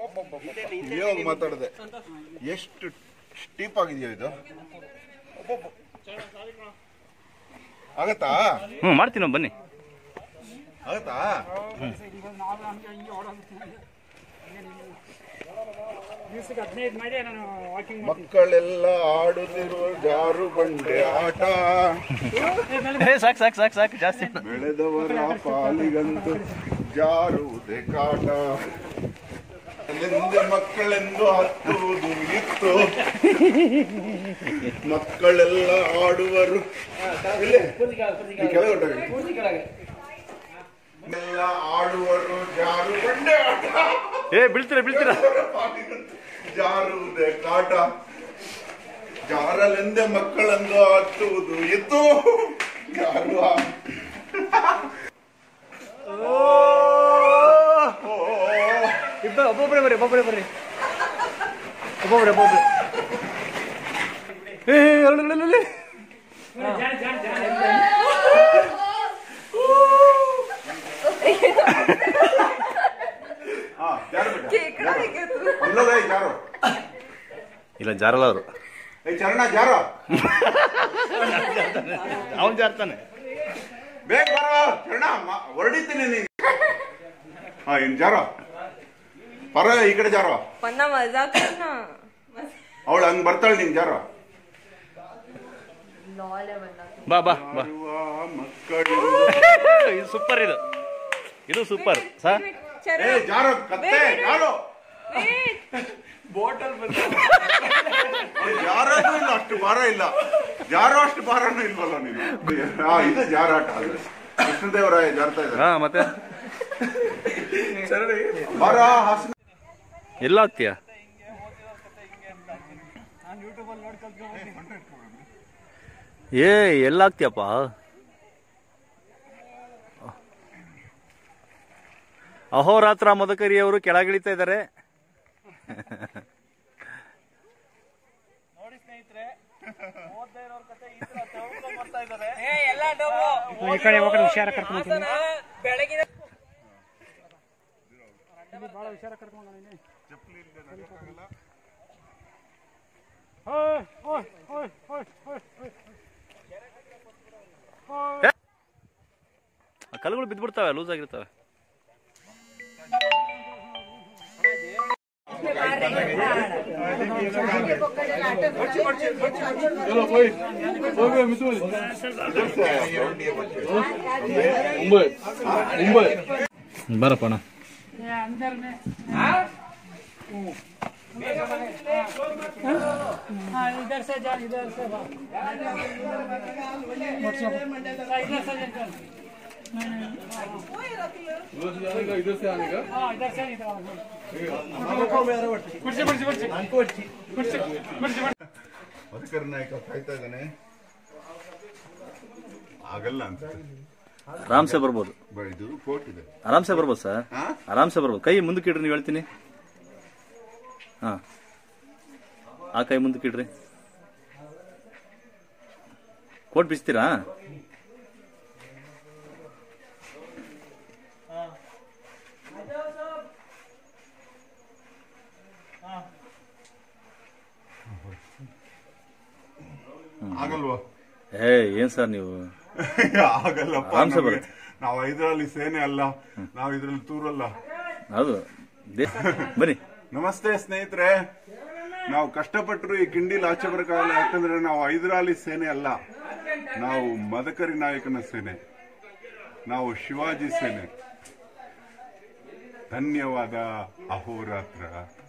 ಇವಾಗ ಮಾತಾಡಿದೆ ಎಷ್ಟು ಸ್ಟೀಪ್ ಆಗಿದೆಯೋ ಇದು ಆಗತ್ತಾ ಹ್ಞೂ ಮಾಡ್ತೀನಿ ನಾವು ಬನ್ನಿ ಆಗತ್ತಾ ದಿವಸಕ್ಕೆ ಹದಿನೈದು ಮಾಡಿ ನಾನು ವಾಕಿಂಗ್ ಮಕ್ಕಳೆಲ್ಲ ಆಡುತ್ತಿರುವ ಜಾರು ಬಂಡೆ ಆಟ ಏ ಸಾಕು ಸಾಕು ಸಾಕು ಸಾಕು ಜಾಸ್ತಿ ಇಲ್ಲ. ಬೆಳೆದವರ ಪಾಲಿಗಂತೂ ಜಾರುವುದೇ ಕಾಟ ಅಲ್ಲಿಂದ ಮಕ್ಕಳೆಂದು ಹತ್ತುವುದು ಇತ್ತು ಮಕ್ಕಳೆಲ್ಲ ಆಡುವರು ಇಲ್ಲಿ? ಈ ಕೆಳಗೆ ಹೊರ್ಟೋಗಿ. ಎಲ್ಲ ಆಡುವರು ಜಾರು ಬಂಡೆ ಆಟ ಏ ಬೀಳ್ತೀರಾ ಬೀಳ್ತೀರಾ ಜಾರುವುದೇ ಕಾಟ ಜಾರಲೆಂದೆ ಮಕ್ಕಳೆಂದು ಹತ್ತುವುದು ಇತ್ತು ಜಾರುವ ಇಬ್ಬ ಒಬ್ಬೊಬ್ಬರೇ ಬರ್ರಿ ಒಬ್ಬೊಬ್ಬರೇ ಬರ್ರಿ ಒಬ್ಬೊಬ್ಬರೇ ಒಬ್ಬೊಬ್ಬರೇ ಏ ಅಲ್ಲಲ್ಲಲ್ಲಲ್ಲಿ. ಹಾ ಜಾರು ಬೇಟ. हम लोग है जारो ಇಲ್ಲ ಜಾರಲ್ಲ ಅವರು ए चरणा जारो ಅವನು ಜಾರ್ತಾನೆ ಬೇಗ ಬರೋ ಚರಣ ಮ- ಹೊರಡಿತೀನಿ ನೀನು ಹಾ ಇನ್ ಜಾರೋ ಪರ ಈ ಕಡೆ ಜಾರೋ पन्ना मजाक कर ना ಅವಳು ಹಂಗ್ ಬರ್ತಾಳೆ ನಿನ್ ಜಾರೋ लॉल है बंदा ಬಾ ಬಾ ಬಾ ಬರುವ ಮಕ್ಕಳು ಇದು ಸೂಪರ್ ಇದು ಇದು ಸೂಪರ್ ಸಾ ಏ ಜಾರೋ ಕತ್ತೆ ಜಾರೋ ಅವ್ಳು ಜಾರೋದು ಇಲ್ಲ ಅಷ್ಟು ಭಾರ ಇಲ್ಲ ಜಾರೋ ಅಷ್ಟು ಭಾರನೂ ಇಲ್ವಲ್ಲ ನೀನು ಹಾ ಇದು ಜಾರಾಟ ಅದು ಕೃಷ್ಣದೇವರಾಯ ಜಾರ್ತಾ ಇದ್ದಾರೆ ಹಾ ಮತ್ತೆ ಬರ ಹಾಸನ ಎಲ್ಲ ಹೋಗ್ತೀಯಾ ಏ ಎಲ್ಲ ಆಗ್ತೀಯಪ್ಪ ಅಹೋರಾತ್ರ ಮದಕರಿಯವರು ಕೆಳಗಿಳಿತಾ ಇದ್ದಾರೆ ಈ ಕಡೆ ಹೋಗೋದು ಹುಷಾರ ಕರ್ಕೊಂಡ್ತೀನಿ ಇಲ್ಲಿ ಭಾಳ ಹುಷಾರ ಕರ್ಕೊಂಡು ಓಯ್ ಓಯ್ ಓಯ್ ಓಯ್ ಓಯ್ ಓಯ್ ಆ ಕಲ್ಲುಗಳು ಬಿದ್ದ್ಬಿಡ್ತಾವೆ ಲೂಸ್ ಆಗಿರ್ತವೆ ಬರಪ್ಪಣ अंदर में हाँ इधर से जा इधर से भाग मोटरसाइकिल। हाँ, इधर से जा चल। नहीं, नहीं, हाँ, इधर से नहीं था कुर्सी कुर्सी कुर्सी कुर्सी कुर्सी कुर्सी ಮಧುಕರ ನಾಯಕ ಕಾಯ್ತಾ ಇದ್ದಾನೆ ಆಗಲ್ಲ ಅಂತ ಆರಾಮ್ಸೆ ಬರ್ಬೋದು ಬ- ಇದು ಕೋರ್ಟ್ ಇದೆ ಆರಾಮ್ಸೆ ಬರ್ಬೋದು ಸರ್ ಹಾ? ಆರಾಮ್ಸೆ ಬರ್ಬೋದು ಕೈ ಮುಂದಕ್ಕೆ ಇಡ್ರಿ ನೀವು ಹೇಳ್ತೀನಿ ಹಾ ಆ ಕೈ ಮುಂದಕ್ಕೆ ಇಡ್ರಿ ಕೋಟ್ ಬಿಸ್ತೀರಾ ಆಗಲ್ವಾ ಏ ಏನ್ ಸರ್ ನೀವು ಆಗಲ್ಲಪ್ಪ ಆರಾಮ್ಸೆ ನಮ್ಗೆ. ಬರುತ್ತೆ. ನಾವು ಐದರಲ್ಲಿ ಸೇನೆ ಅಲ್ಲ ನಾವು ಇದ್ರಲ್ಲಿ ತೂರಲ್ಲ ಹೌದು ದೇ- ಬನ್ನಿ ನಮಸ್ತೆ ಸ್ನೇಹಿತರೆ ನಾವು ಕಷ್ಟಪಟ್ಟರು ಈ ಕಿಂಡಿಲ್ ಆಚೆ ಬರಕಾಗಲ್ಲ ಯಾಕಂದ್ರೆ ನಾವು ಹೈದರಾಲಿ ಸೇನೆ ಅಲ್ಲ ನಾವು ಮದಕರಿ ನಾಯಕನ ಸೇನೆ ನಾವು ಶಿವಾಜಿ ಸೇನೆ ಧನ್ಯವಾದ ಅಹೋರಾತ್ರ